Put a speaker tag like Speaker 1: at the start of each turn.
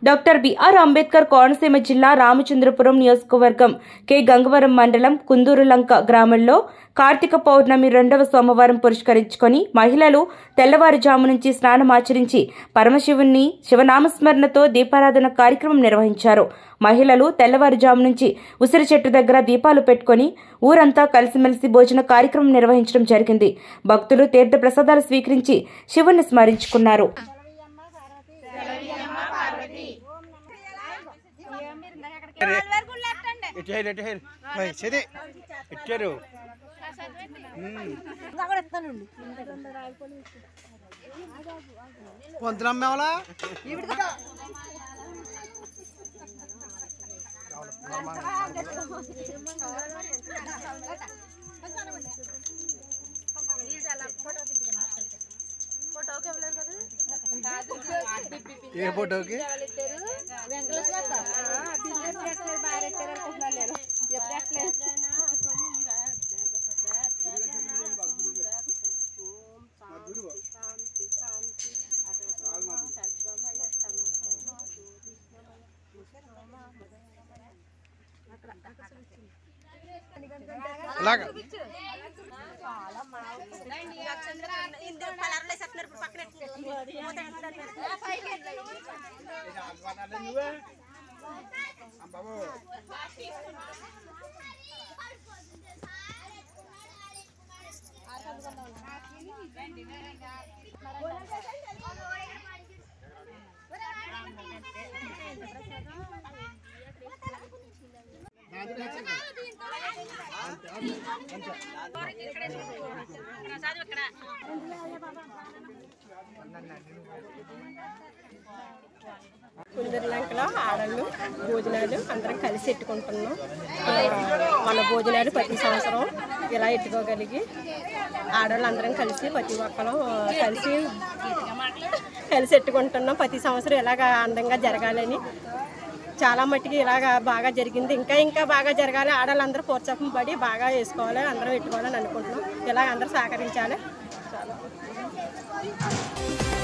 Speaker 1: doctor BR Ambedkar Konaseema జిల్లా రామచంద్రపురం నియోజకవర్గం K Gangavaram మండలం కుందూరులంక గ్రామంలో కార్తీక పౌర్ణమి రెండవ సోమవారం పురస్కరించుకొని మహిళలు తెల్లవారుజాము నుంచి స్నానమాచరించి పరమశివుణ్ణి శివనామస్మరణతో దీపారాధన కార్యక్రమం నిర్వహించారు మహిళలు తెల్లవారుజాము నుంచి ఉసిరి చెట్టు దగ్గర దీపాలు పెట్టుకొని ఊరంతా కలిసిమెలిసి భోజన కార్యక్రమం నిర్వహించడం జరిగింది భక్తులు తీర్థ ప్రసాదాలు స్వీకరించి శివుణ్ణి స్మరించుకున్నారు
Speaker 2: ఇచ్చేయారు ఇచ్చేయారు సరే ఇచ్చారు పొంతులం మేమలా ఏ ఫోటోకి అలాగా
Speaker 3: కుందర్లంకలో ఆడళ్ళు భోజనాలు అందరం కలిసి ఎట్టుకుంటున్నాం ఆ, మన భోజనాలు ప్రతి సంవత్సరం ఇలా ఎట్టుకోగలిగి ఆడవాళ్ళు అందరం కలిసి ప్రతి ఒక్కరు కలిసి కలిసి ఎట్టుకుంటున్నాం ప్రతి సంవత్సరం ఇలాగ అందంగా జరగాలని చాలా మట్టికి ఇలాగ బాగా జరిగింది ఇంకా ఇంకా బాగా జరగాలి ఆడవాళ్ళందరూ ప్రోత్సాహం పడి బాగా వేసుకోవాలి అందరం పెట్టుకోవాలని అనుకుంటున్నాం ఇలాగ అందరూ సహకరించాలి చాలా